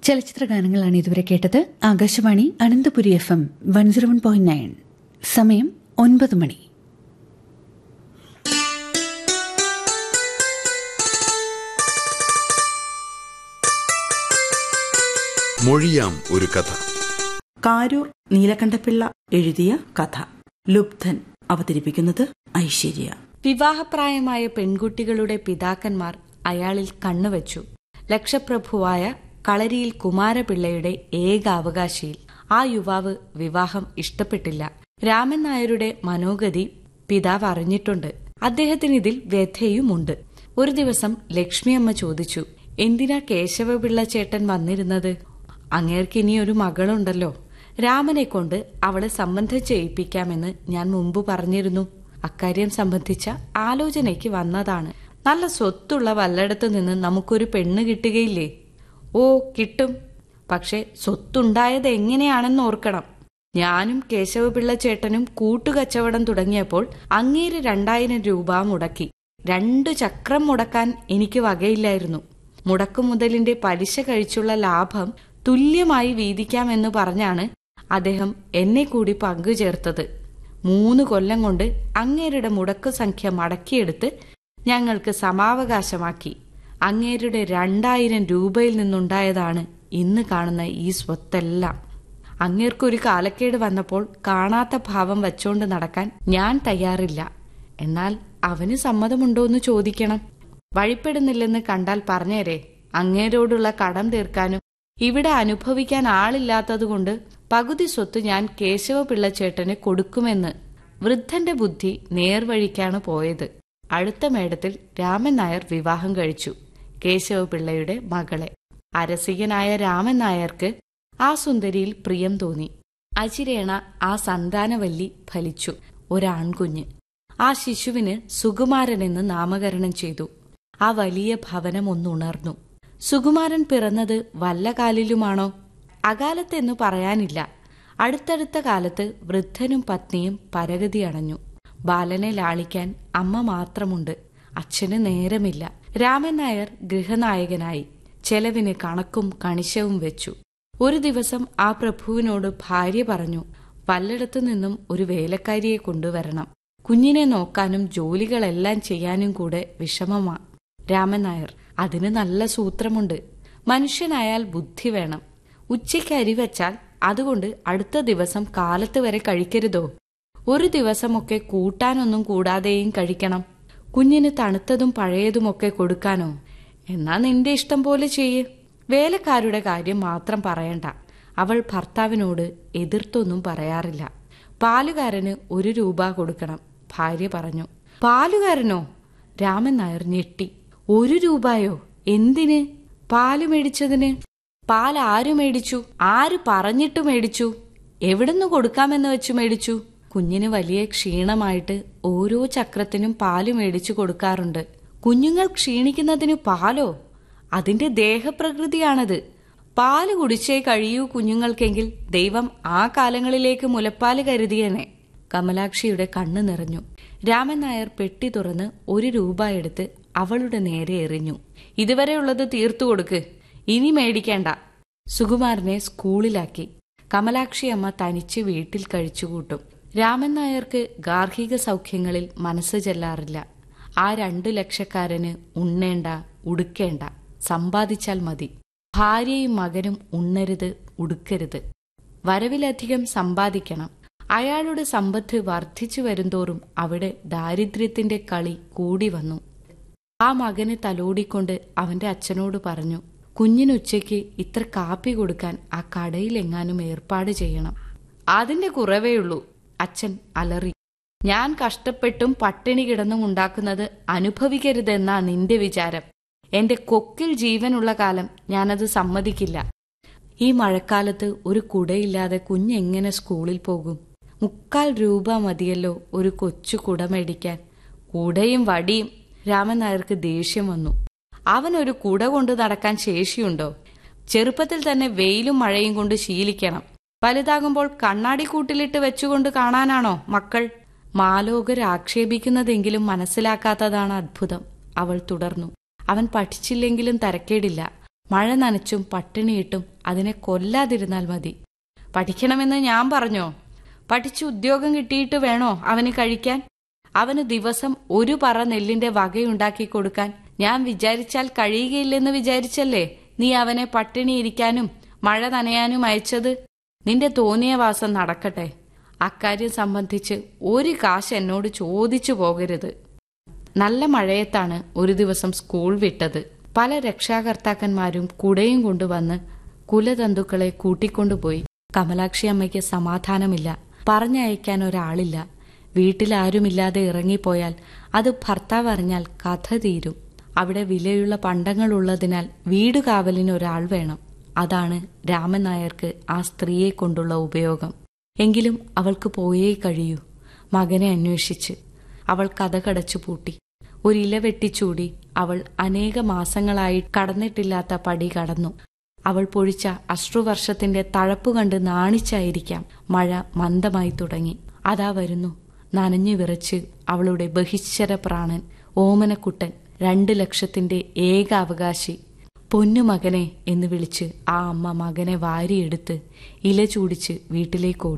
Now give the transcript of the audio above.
ചലച്ചിത്ര ഗാനങ്ങളാണ് ഇതുവരെ കേട്ടത് Akashvani Ananthapuri F M one zero one point nine സമയം ഒൻപത് മണി മൊഴിയാം ഒരു കഥ കാരൂർ നീലകണ്ഠപിള്ള എഴുതിയ കഥ ലുബ്ധൻ അവതരിപ്പിക്കുന്നത് ഐശ്വര്യ വിവാഹപ്രായമായ പെൺകുട്ടികളുടെ പിതാക്കന്മാർ അയാളിൽ കണ്ണുവച്ചു ലക്ഷപ്രഭുവായ കളരിയിൽ കുമാരപിള്ളയുടെ ഏക അവകാശിയിൽ ആ യുവാവ് വിവാഹം ഇഷ്ടപ്പെട്ടില്ല രാമൻ നായരുടെ മനോഗതി പിതാവ് അറിഞ്ഞിട്ടുണ്ട് അദ്ദേഹത്തിന് ഇതിൽ വ്യഥയുമുണ്ട് ഒരു ദിവസം ലക്ഷ്മിയമ്മ ചോദിച്ചു എന്തിനാ കേശവപിള്ള ചേട്ടൻ വന്നിരുന്നത് അങ്ങേർക്ക് ഇനി ഒരു മകളുണ്ടല്ലോ രാമനെ കൊണ്ട് അവളെ സംബന്ധം ചെയ്യിപ്പിക്കാമെന്ന് ഞാൻ മുമ്പ് പറഞ്ഞിരുന്നു അക്കാര്യം സംബന്ധിച്ച ആലോചനയ്ക്ക് വന്നതാണ് നല്ല സ്വത്തുള്ള വല്ലയിടത്തു നിന്ന് നമുക്കൊരു പെണ്ണ് കിട്ടുകയില്ലേ ഓ കിട്ടും പക്ഷെ സ്വത്തുണ്ടായത് എങ്ങനെയാണെന്ന് ഓർക്കണം ഞാനും കേശവപിള്ള ചേട്ടനും കൂട്ടുകച്ചവടം തുടങ്ങിയപ്പോൾ അങ്ങേര് രണ്ടായിരം രൂപ മുടക്കി രണ്ടു ചക്രം മുടക്കാൻ എനിക്ക് വകയില്ലായിരുന്നു മുടക്കുമുതലിന്റെ പലിശ കഴിച്ചുള്ള ലാഭം തുല്യമായി വീതിക്കാമെന്ന് പറഞ്ഞാണ് അദ്ദേഹം എന്നെ കൂടി പങ്കുചേർത്തത് മൂന്ന് കൊല്ലം കൊണ്ട് അങ്ങേരുടെ മുടക്കു സംഖ്യ മടക്കിയെടുത്ത് ഞങ്ങൾക്ക് സമാവകാശമാക്കി അങ്ങേരുടെ രണ്ടായിരം രൂപയിൽ നിന്നുണ്ടായതാണ് ഇന്ന് കാണുന്ന ഈ സ്വത്തെല്ലാം അങ്ങേർക്കൊരു കാലക്കേട് വന്നപ്പോൾ കാണാത്ത ഭാവം വച്ചോണ്ട് നടക്കാൻ ഞാൻ തയ്യാറില്ല എന്നാൽ അവന് സമ്മതമുണ്ടോന്ന് ചോദിക്കണം വഴിപ്പെടുന്നില്ലെന്ന് കണ്ടാൽ പറഞ്ഞേരെ അങ്ങേരോടുള്ള കടം തീർക്കാനും ഇവിടെ അനുഭവിക്കാൻ ആളില്ലാത്തതുകൊണ്ട് പകുതി സ്വത്ത് ഞാൻ കേശവ പിള്ളച്ചേട്ടന് കൊടുക്കുമെന്ന് വൃദ്ധന്റെ ബുദ്ധി നേർവഴിക്കാണ് പോയത് അടുത്ത മേടത്തിൽ രാമൻ നായർ വിവാഹം കഴിച്ചു കേശവ പിള്ളയുടെ മകളെ അരസികനായ രാമൻ നായർക്ക് ആ സുന്ദരിയിൽ പ്രിയം തോന്നി അചിരേണ ആ സന്താനവല്ലി ഫലിച്ചു ഒരാൺകുഞ്ഞ് ആ ശിശുവിന് സുകുമാരനെന്ന് നാമകരണം ചെയ്തു ആ വലിയ ഭവനം ഒന്നുണർന്നു സുകുമാരൻ പിറന്നത് വല്ല കാലിലുമാണോ അകാലത്തെന്നു പറയാനില്ല അടുത്തടുത്ത കാലത്ത് വൃദ്ധനും പത്നിയും പരഗതി അണഞ്ഞു ബാലനെ ലാളിക്കാൻ അമ്മ മാത്രമുണ്ട് അച്ഛന് നേരമില്ല രാമൻ നായർ ഗൃഹനായകനായി ചെലവിന് കണക്കും കണിശവും വെച്ചു ഒരു ദിവസം ആ പ്രഭുവിനോട് ഭാര്യ പറഞ്ഞു വല്ലയിടത്തു നിന്നും ഒരു വേലക്കാരിയെ കൊണ്ടുവരണം കുഞ്ഞിനെ നോക്കാനും ജോലികളെല്ലാം ചെയ്യാനും കൂടെ വിഷമമാ രാമൻ നായർ അതിന് നല്ല സൂത്രമുണ്ട് മനുഷ്യനായാൽ ബുദ്ധി വേണം ഉച്ചയ്ക്ക് അരി വെച്ചാൽ അതുകൊണ്ട് അടുത്ത ദിവസം കാലത്ത് വരെ കഴിക്കരുതോ ഒരു ദിവസമൊക്കെ കൂട്ടാനൊന്നും കൂടാതെയും കഴിക്കണം കുഞ്ഞിന് തണുത്തതും പഴയതുമൊക്കെ കൊടുക്കാനോ എന്നാ നിന്റെ ഇഷ്ടം പോലെ ചെയ്യ് വേലക്കാരുടെ കാര്യം മാത്രം പറയണ്ട അവൾ ഭർത്താവിനോട് എതിർത്തൊന്നും പറയാറില്ല പാലുകാരന് ഒരു രൂപ കൊടുക്കണം ഭാര്യ പറഞ്ഞു പാലുകാരനോ രാമൻ നായർ ഞെട്ടി ഒരു രൂപയോ എന്തിന് പാല് മേടിച്ചതിന് പാൽ ആര് മേടിച്ചു ആര് പറഞ്ഞിട്ട് മേടിച്ചു എവിടുന്ന് കൊടുക്കാമെന്ന് വെച്ച് മേടിച്ചു കുഞ്ഞിന് വലിയ ക്ഷീണമായിട്ട് ഓരോ ചക്രത്തിനും പാല് മേടിച്ചു കൊടുക്കാറുണ്ട് കുഞ്ഞുങ്ങൾ ക്ഷീണിക്കുന്നതിന് പാലോ അതിന്റെ ദേഹപ്രകൃതിയാണത് പാല് കുടിച്ചേ കഴിയൂ കുഞ്ഞുങ്ങൾക്കെങ്കിൽ ദൈവം ആ കാലങ്ങളിലേക്ക് മുലപ്പാല് കരുതിയനെ കമലാക്ഷിയുടെ കണ്ണു നിറഞ്ഞു രാമൻ നായർ പെട്ടി തുറന്ന് ഒരു രൂപ എടുത്ത് അവളുടെ നേരെ എറിഞ്ഞു ഇതുവരെയുള്ളത് തീർത്തു കൊടുക്ക് ഇനി മേടിക്കേണ്ട സുകുമാരനെ സ്കൂളിലാക്കി കമലാക്ഷി അമ്മ തനിച്ച് വീട്ടിൽ കഴിച്ചുകൂട്ടും രാമൻ നായർക്ക് ഗാർഹിക സൗഖ്യങ്ങളിൽ മനസ്സ് ചെല്ലാറില്ല ആ രണ്ടു ലക്ഷക്കാരന് ഉണ്ണേണ്ട ഉടുക്കേണ്ട സമ്പാദിച്ചാൽ മതി ഭാര്യയും മകനും ഉണ്ണരുത് ഉടുക്കരുത് വരവിലധികം സമ്പാദിക്കണം അയാളുടെ സമ്പത്ത് വർദ്ധിച്ചു വരുന്തോറും അവിടെ ദാരിദ്ര്യത്തിന്റെ കളി കൂടി വന്നു ആ മകനെ തലോടിക്കൊണ്ട് അവന്റെ അച്ഛനോട് പറഞ്ഞു കുഞ്ഞിനുച്ചയ്ക്ക് ഇത്ര കാപ്പി കൊടുക്കാൻ ആ കടയിലെങ്ങാനും ഏർപ്പാട് ചെയ്യണം അതിന്റെ കുറവേയുള്ളൂ അച്ഛൻ അലറി ഞാൻ കഷ്ടപ്പെട്ടും പട്ടിണി കിടന്നും ഉണ്ടാക്കുന്നത് അനുഭവിക്കരുതെന്നാ നിന്റെ വിചാരം എന്റെ കൊക്കിൽ ജീവനുള്ള കാലം ഞാനത് സമ്മതിക്കില്ല ഈ മഴക്കാലത്ത് ഒരു കുടയില്ലാതെ കുഞ്ഞെങ്ങനെ സ്കൂളിൽ പോകും മുക്കാൽ രൂപ മതിയല്ലോ ഒരു കൊച്ചു കുട മേടിക്കാൻ കുടയും വടിയും രാമൻ നായർക്ക് ദേഷ്യം വന്നു അവൻ ഒരു കുട കൊണ്ട് നടക്കാൻ ശേഷിയുണ്ടോ ചെറുപ്പത്തിൽ തന്നെ വെയിലും മഴയും കൊണ്ട് ശീലിക്കണം വലുതാകുമ്പോൾ കണ്ണാടി കൂട്ടിലിട്ട് വെച്ചുകൊണ്ട് കാണാനാണോ മക്കൾ മാലോകർ ആക്ഷേപിക്കുന്നതെങ്കിലും മനസ്സിലാക്കാത്തതാണ് അത്ഭുതം അവൾ തുടർന്നു അവൻ പഠിച്ചില്ലെങ്കിലും തരക്കേടില്ല മഴ നനച്ചും പട്ടിണിയിട്ടും അതിനെ കൊല്ലാതിരുന്നാൽ മതി പഠിക്കണമെന്ന് ഞാൻ പറഞ്ഞോ പഠിച്ച് ഉദ്യോഗം കിട്ടിയിട്ട് വേണോ അവന് കഴിക്കാൻ അവന് ദിവസം ഒരു പറ നെല്ലിന്റെ വകയുണ്ടാക്കി കൊടുക്കാൻ ഞാൻ വിചാരിച്ചാൽ കഴിയുകയില്ലെന്ന് വിചാരിച്ചല്ലേ നീ അവനെ പട്ടിണിയിരിക്കാനും മഴ നനയാനും അയച്ചത് നിന്റെ തോന്നിയ വാസം നടക്കട്ടെ അക്കാര്യം സംബന്ധിച്ച് ഒരു കാശ് എന്നോട് ചോദിച്ചു പോകരുത് നല്ല മഴയത്താണ് ഒരു ദിവസം സ്കൂൾ വിട്ടത് പല രക്ഷാകർത്താക്കന്മാരും കുടയും കൊണ്ടുവന്ന് കുലതന്തുക്കളെ കൂട്ടിക്കൊണ്ടുപോയി കമലാക്ഷി അമ്മയ്ക്ക് സമാധാനമില്ല പറഞ്ഞയക്കാൻ ഒരാളില്ല വീട്ടിലാരുമില്ലാതെ ഇറങ്ങിപ്പോയാൽ അത് ഭർത്താവ് അറിഞ്ഞാൽ കഥ തീരും അവിടെ വിലയുള്ള പണ്ടങ്ങളുള്ളതിനാൽ വീട് കാവലിന് ഒരാൾ വേണം അതാണ് രാമൻ നായർക്ക് ആ സ്ത്രീയെ കൊണ്ടുള്ള ഉപയോഗം എങ്കിലും അവൾക്ക് പോയേ കഴിയൂ മകനെ അന്വേഷിച്ച് അവൾ കഥകടച്ചു പൂട്ടി ഒരു ഇല വെട്ടിച്ചൂടി അവൾ അനേക മാസങ്ങളായി കടന്നിട്ടില്ലാത്ത പടി കടന്നു അവൾ പൊഴിച്ച അശ്രുവർഷത്തിന്റെ തഴപ്പു കണ്ട് നാണിച്ചായിരിക്കാം മഴ മന്ദമായി തുടങ്ങി അതാ വരുന്നു നനഞ്ഞു വിറച്ച് അവളുടെ ബഹിശ്വര പ്രാണൻ ഓമനക്കുട്ടൻ രണ്ട് ലക്ഷത്തിന്റെ ഏക അവകാശി പൊന്നുമകനെ എന്ന് വിളിച്ച് ആ അമ്മ മകനെ വാരിയെടുത്ത് ഇല ചൂടിച്ച് വീട്ടിലേക്ക് ഓടി